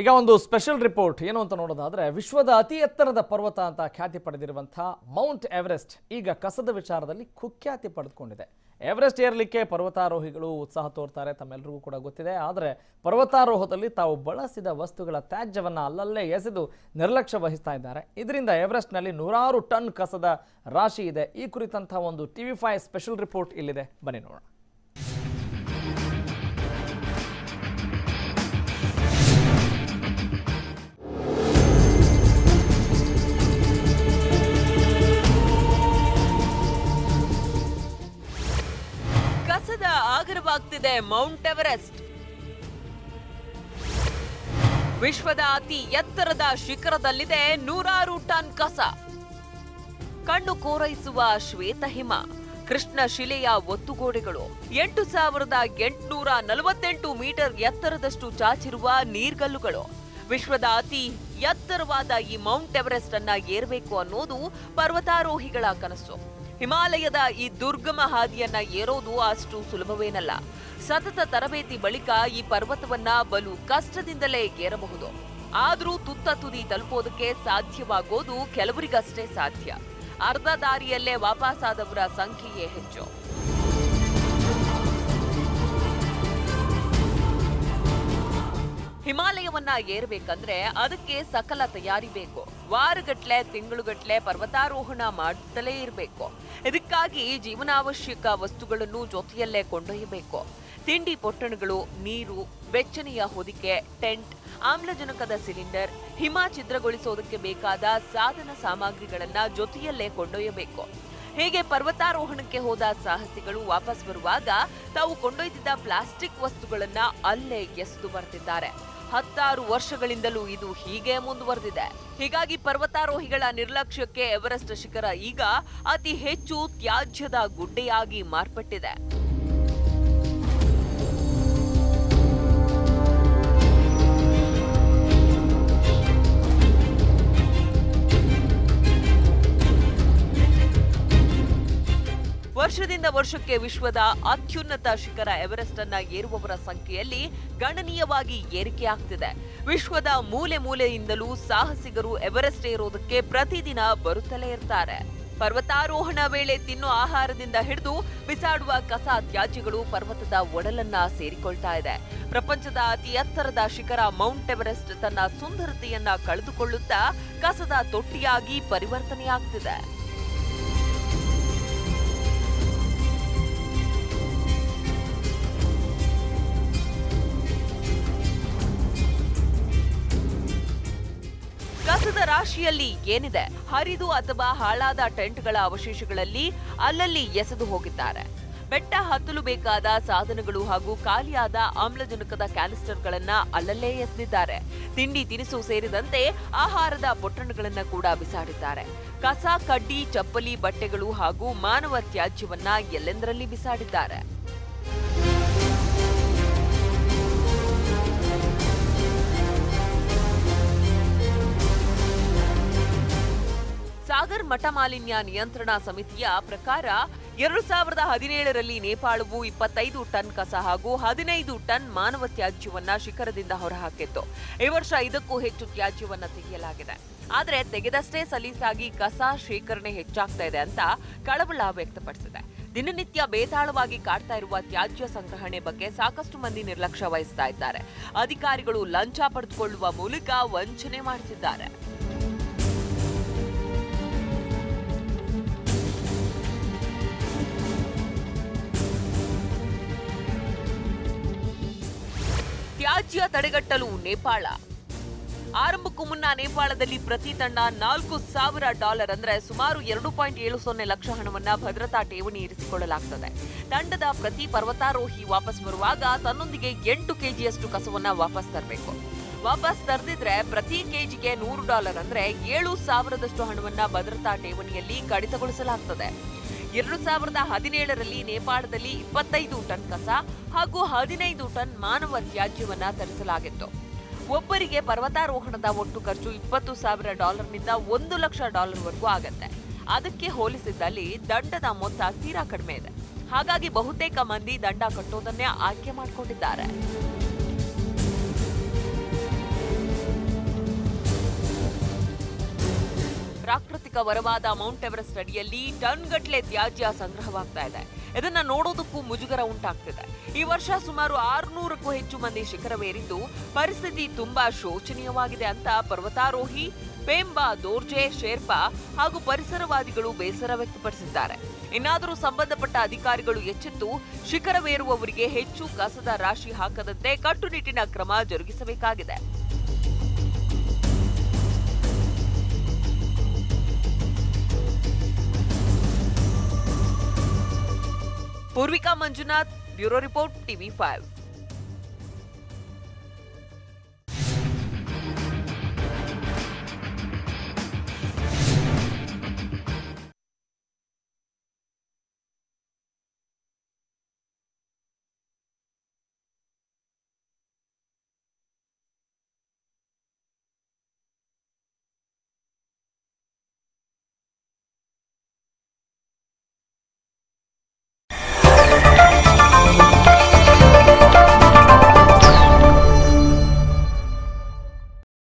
ಈಗ ಒಂದು special report ಏನು ಅಂತ ನೋಡೋದಾದ್ರೆ ವಿಶ್ವದ ಅತಿ ಎತ್ತರದ ಪರ್ವತ ಅಂತ ಖ್ಯಾತಿ ಪಡೆದಿರುವಂಥ ಮೌಂಟ್ ಎವರೆಸ್ಟ್ ಈಗ ಕಸದ ವಿಚಾರದಲ್ಲಿ ಕುಖ್ಯಾತಿ ಪಡೆದುಕೊಂಡಿದೆ ಎವರೆಸ್ಟ್ ಏರಲಿಕ್ಕೆ ಪರ್ವತಾರೋಹಿಗಳು ಉತ್ಸಾಹ ತೋರ್ತಾರೆ ತಮ್ಮೆಲ್ಲರಿಗೂ ಕೂಡ ಗೊತ್ತಿದೆ ಆದರೆ ಪರ್ವತಾರೋಹದಲ್ಲಿ ತಾವು ಬಳಸಿದ ವಸ್ತುಗಳ ತ್ಯಾಜ್ಯವನ್ನು ಅಲ್ಲಲ್ಲೇ ಎಸೆದು ನಿರ್ಲಕ್ಷ್ಯ ವಹಿಸ್ತಾ ಇದ್ದಾರೆ ಇದರಿಂದ ಎವರೆಸ್ಟ್ನಲ್ಲಿ ನೂರಾರು ಟನ್ ಕಸದ ರಾಶಿ ಇದೆ ಈ ಕುರಿತಂಥ ಒಂದು ಟಿವಿ ಫೈವ್ ಸ್ಪೆಷಲ್ ರಿಪೋರ್ಟ್ ಇಲ್ಲಿದೆ ಬನ್ನಿ ನೋಡೋಣ ಕಸದ ಆಗರವಾಗ್ತಿದೆ ಮೌಂಟ್ ಎವರೆಸ್ಟ್ ವಿಶ್ವದ ಅತಿ ಎತ್ತರದ ಶಿಖರದಲ್ಲಿದೆ ನೂರಾರು ಟನ್ ಕಸ ಕಣ್ಣು ಕೋರೈಸುವ ಶ್ವೇತ ಹಿಮ ಕೃಷ್ಣ ಶಿಲೆಯ ಒತ್ತುಗೋಡೆಗಳು ಎಂಟು ಸಾವಿರದ ಎಂಟುನೂರ ನಲವತ್ತೆಂಟು ಮೀಟರ್ ಎತ್ತರದಷ್ಟು ಚಾಚಿರುವ ನೀರ್ಗಲ್ಲುಗಳು ವಿಶ್ವದ ಅತಿ ಎತ್ತರವಾದ ಈ ಮೌಂಟ್ ಎವರೆಸ್ಟ್ ಅನ್ನ ಏರಬೇಕು ಅನ್ನೋದು ಪರ್ವತಾರೋಹಿಗಳ ಕನಸು ಹಿಮಾಲಯದ ಈ ದುರ್ಗಮ ಹಾದಿಯನ್ನ ಏರೋದು ಅಷ್ಟು ಸುಲಭವೇನಲ್ಲ ಸತತ ತರಬೇತಿ ಬಳಿಕ ಈ ಪರ್ವತವನ್ನ ಬಲು ಕಷ್ಟದಿಂದಲೇ ಏರಬಹುದು ಆದ್ರೂ ತುತ್ತ ತುದಿ ತಲುಪೋದಕ್ಕೆ ಸಾಧ್ಯವಾಗೋದು ಕೆಲವರಿಗಷ್ಟೇ ಸಾಧ್ಯ ಅರ್ಧ ದಾರಿಯಲ್ಲೇ ವಾಪಸ್ಸಾದವರ ಸಂಖ್ಯೆಯೇ ಹೆಚ್ಚು ಹಿಮಾಲಯವನ್ನ ಏರ್ಬೇಕಂದ್ರೆ ಅದಕ್ಕೆ ಸಕಲ ತಯಾರಿ ಬೇಕು ವಾರಗಟ್ಲೆ ತಿಂಗಳುಗಟ್ಲೆ ಪರ್ವತಾರೋಹಣ ಮಾಡುತ್ತಲೇ ಇರಬೇಕು ಇದಕ್ಕಾಗಿ ಜೀವನಾವಶ್ಯಕ ವಸ್ತುಗಳನ್ನು ಜೊತೆಯಲ್ಲೇ ಕೊಂಡೊಯ್ಯಬೇಕು ತಿಂಡಿ ಪೊಟ್ಟಣಗಳು ನೀರು ಬೆಚ್ಚನೆಯ ಹೊದಿಕೆ ಟೆಂಟ್ ಆಮ್ಲಜನಕದ ಸಿಲಿಂಡರ್ ಹಿಮ ಛಿದ್ರಗೊಳಿಸೋದಕ್ಕೆ ಬೇಕಾದ ಸಾಧನ ಸಾಮಗ್ರಿಗಳನ್ನ ಜೊತೆಯಲ್ಲೇ ಕೊಂಡೊಯ್ಯಬೇಕು ಹೀಗೆ ಪರ್ವತಾರೋಹಣಕ್ಕೆ ಹೋದ ಸಾಹಸಿಗಳು ವಾಪಸ್ ಬರುವಾಗ ತಾವು ಕೊಂಡೊಯ್ದಿದ್ದ ಪ್ಲಾಸ್ಟಿಕ್ ವಸ್ತುಗಳನ್ನ ಅಲ್ಲೇ ಎಸೆದು ಬರ್ತಿದ್ದಾರೆ ಹತ್ತಾರು ವರ್ಷಗಳಿಂದಲೂ ಇದು ಹೀಗೆ ಮುಂದುವರೆದಿದೆ ಹೀಗಾಗಿ ಪರ್ವತಾರೋಹಿಗಳ ನಿರ್ಲಕ್ಷ್ಯಕ್ಕೆ ಎವರೆಸ್ಟ್ ಶಿಖರ ಈಗ ಅತಿ ಹೆಚ್ಚು ತ್ಯಾಜ್ಯದ ಗುಡ್ಡೆಯಾಗಿ ಮಾರ್ಪಟ್ಟಿದೆ ವರ್ಷದಿಂದ ವರ್ಷಕ್ಕೆ ವಿಶ್ವದ ಅತ್ಯುನ್ನತ ಶಿಖರ ಎವರೆಸ್ಟ್ ಅನ್ನ ಏರುವವರ ಸಂಖ್ಯೆಯಲ್ಲಿ ಗಣನೀಯವಾಗಿ ಏರಿಕೆಯಾಗ್ತಿದೆ ವಿಶ್ವದ ಮೂಲೆ ಮೂಲೆಯಿಂದಲೂ ಸಾಹಸಿಗರು ಎವರೆಸ್ಟ್ ಏರೋದಕ್ಕೆ ಪ್ರತಿದಿನ ಬರುತ್ತಲೇ ಇರ್ತಾರೆ ಪರ್ವತಾರೋಹಣ ವೇಳೆ ತಿನ್ನೋ ಆಹಾರದಿಂದ ಹಿಡಿದು ಬಿಸಾಡುವ ಕಸ ತ್ಯಾಜ್ಯಗಳು ಪರ್ವತದ ಒಡಲನ್ನ ಸೇರಿಕೊಳ್ತಾ ಇದೆ ಪ್ರಪಂಚದ ಅತಿ ಎತ್ತರದ ಶಿಖರ ಮೌಂಟ್ ಎವರೆಸ್ಟ್ ತನ್ನ ಸುಂದರತೆಯನ್ನ ಕಳೆದುಕೊಳ್ಳುತ್ತಾ ಕಸದ ತೊಟ್ಟಿಯಾಗಿ ಪರಿವರ್ತನೆಯಾಗ್ತಿದೆ ಕಸದ ರಾಶಿಯಲ್ಲಿ ಏನಿದೆ ಹರಿದು ಅಥವಾ ಹಾಳಾದ ಟೆಂಟ್ಗಳ ಅವಶೇಷಗಳಲ್ಲಿ ಅಲ್ಲಲ್ಲಿ ಎಸೆದು ಹೋಗಿದ್ದಾರೆ ಬೆಟ್ಟ ಹತ್ತಲು ಬೇಕಾದ ಸಾಧನಗಳು ಹಾಗೂ ಖಾಲಿಯಾದ ಆಮ್ಲಜನಕದ ಕ್ಯಾನಿಸ್ಟರ್ಗಳನ್ನ ಅಲ್ಲಲ್ಲೇ ಎಸೆದಿದ್ದಾರೆ ತಿಂಡಿ ತಿನಿಸು ಸೇರಿದಂತೆ ಆಹಾರದ ಪೊಟ್ಟಣಗಳನ್ನ ಕೂಡ ಬಿಸಾಡಿದ್ದಾರೆ ಕಸ ಕಡ್ಡಿ ಚಪ್ಪಲಿ ಬಟ್ಟೆಗಳು ಹಾಗೂ ಮಾನವ ತ್ಯಾಜ್ಯವನ್ನ ಎಲ್ಲೆಂದರಲ್ಲಿ ಬಿಸಾಡಿದ್ದಾರೆ ಸಾಗರ್ ಮಠ ಮಾಲಿನ್ಯ ನಿಯಂತ್ರಣ ಸಮಿತಿಯ ಪ್ರಕಾರ ಎರಡು ಸಾವಿರದ ಹದಿನೇಳರಲ್ಲಿ ನೇಪಾಳವು ಇಪ್ಪತ್ತೈದು ಟನ್ ಕಸ ಹಾಗೂ ಹದಿನೈದು ಟನ್ ಮಾನವ ತ್ಯಾಜ್ಯವನ್ನ ಶಿಖರದಿಂದ ಹೊರಹಾಕಿತ್ತು ಈ ವರ್ಷ ಇದಕ್ಕೂ ಹೆಚ್ಚು ತ್ಯಾಜ್ಯವನ್ನ ತೆಗೆಯಲಾಗಿದೆ ಆದರೆ ತೆಗೆದಷ್ಟೇ ಸಲೀಸಾಗಿ ಕಸ ಶೇಖರಣೆ ಹೆಚ್ಚಾಗ್ತಾ ಇದೆ ಅಂತ ಕಳವಳ ವ್ಯಕ್ತಪಡಿಸಿದೆ ದಿನನಿತ್ಯ ಬೇತಾಳವಾಗಿ ಕಾಡ್ತಾ ಇರುವ ತ್ಯಾಜ್ಯ ಸಂಗ್ರಹಣೆ ಬಗ್ಗೆ ಸಾಕಷ್ಟು ಮಂದಿ ನಿರ್ಲಕ್ಷ್ಯ ವಹಿಸ್ತಾ ಇದ್ದಾರೆ ಅಧಿಕಾರಿಗಳು ಲಂಚ ಪಡೆದುಕೊಳ್ಳುವ ಮೂಲಕ ವಂಚನೆ ಮಾಡುತ್ತಿದ್ದಾರೆ ತ್ಯಾಜ್ಯ ತಡೆಗಟ್ಟಲು ನೇಪಾಳ ಆರಂಭಕ್ಕೂ ಮುನ್ನ ನೇಪಾಳದಲ್ಲಿ ಪ್ರತಿ ತಂಡ ನಾಲ್ಕು ಸಾವಿರ ಡಾಲರ್ ಅಂದ್ರೆ ಸುಮಾರು ಎರಡು ಪಾಯಿಂಟ್ ಏಳು ಸೊನ್ನೆ ಲಕ್ಷ ಹಣವನ್ನ ಭದ್ರತಾ ಠೇವಣಿ ಇರಿಸಿಕೊಳ್ಳಲಾಗ್ತದೆ ತಂಡದ ಪ್ರತಿ ಪರ್ವತಾರೋಹಿ ವಾಪಸ್ ಬರುವಾಗ ತನ್ನೊಂದಿಗೆ ಎಂಟು ಕೆಜಿಯಷ್ಟು ಕಸವನ್ನ ವಾಪಸ್ ತರಬೇಕು ವಾಪಸ್ ತರದಿದ್ರೆ ಪ್ರತಿ ಕೆಜಿಗೆ ನೂರು ಡಾಲರ್ ಅಂದ್ರೆ ಏಳು ಸಾವಿರದಷ್ಟು ಹಣವನ್ನ ಭದ್ರತಾ ಠೇವಣಿಯಲ್ಲಿ ಕಡಿತಗೊಳಿಸಲಾಗ್ತದೆ ಎರಡು ಸಾವಿರದ ಹದಿನೇಳರಲ್ಲಿ ನೇಪಾಳದಲ್ಲಿ ಇಪ್ಪತ್ತೈದು ಟನ್ ಕಸ ಹಾಗೂ ಹದಿನೈದು ಟನ್ ಮಾನವ ತ್ಯಾಜ್ಯವನ್ನ ತರಿಸಲಾಗಿತ್ತು ಒಬ್ಬರಿಗೆ ಪರ್ವತಾರೋಹಣದ ಒಟ್ಟು ಖರ್ಚು ಇಪ್ಪತ್ತು ಸಾವಿರ ಡಾಲರ್ನಿಂದ ಒಂದು ಲಕ್ಷ ಡಾಲರ್ವರೆಗೂ ಆಗತ್ತೆ ಅದಕ್ಕೆ ಹೋಲಿಸಿದಲ್ಲಿ ದಂಡದ ಮೊತ್ತ ತೀರಾ ಕಡಿಮೆ ಇದೆ ಹಾಗಾಗಿ ಬಹುತೇಕ ಮಂದಿ ದಂಡ ಕಟ್ಟೋದನ್ನೇ ಆಯ್ಕೆ ಮಾಡಿಕೊಂಡಿದ್ದಾರೆ ಪ್ರಾಕೃತಿಕ ವರವಾದ ಮೌಂಟ್ ಎವರೆಸ್ಟ್ ಅಡಿಯಲ್ಲಿ ಟನ್ಗಟ್ಲೆ ತ್ಯಾಜ್ಯ ಸಂಗ್ರಹವಾಗ್ತಾ ಇದೆ ಇದನ್ನ ನೋಡೋದಕ್ಕೂ ಮುಜುಗರ ಉಂಟಾಗ್ತಿದೆ ಈ ವರ್ಷ ಸುಮಾರು ಆರ್ನೂರಕ್ಕೂ ಹೆಚ್ಚು ಮಂದಿ ಶಿಖರವೇರಿದ್ದು ಪರಿಸ್ಥಿತಿ ತುಂಬಾ ಶೋಚನೀಯವಾಗಿದೆ ಅಂತ ಪರ್ವತಾರೋಹಿ ಪೇಂಬಾ ದೋರ್ಜೆ ಶೇರ್ಪಾ ಹಾಗೂ ಪರಿಸರವಾದಿಗಳು ಬೇಸರ ವ್ಯಕ್ತಪಡಿಸಿದ್ದಾರೆ ಇನ್ನಾದರೂ ಸಂಬಂಧಪಟ್ಟ ಅಧಿಕಾರಿಗಳು ಎಚ್ಚೆತ್ತು ಶಿಖರವೇರುವವರಿಗೆ ಹೆಚ್ಚು ಕಸದ ರಾಶಿ ಹಾಕದಂತೆ ಕಟ್ಟುನಿಟ್ಟಿನ ಕ್ರಮ ಜರುಗಿಸಬೇಕಾಗಿದೆ Poorvika Manjunath bureau report TV five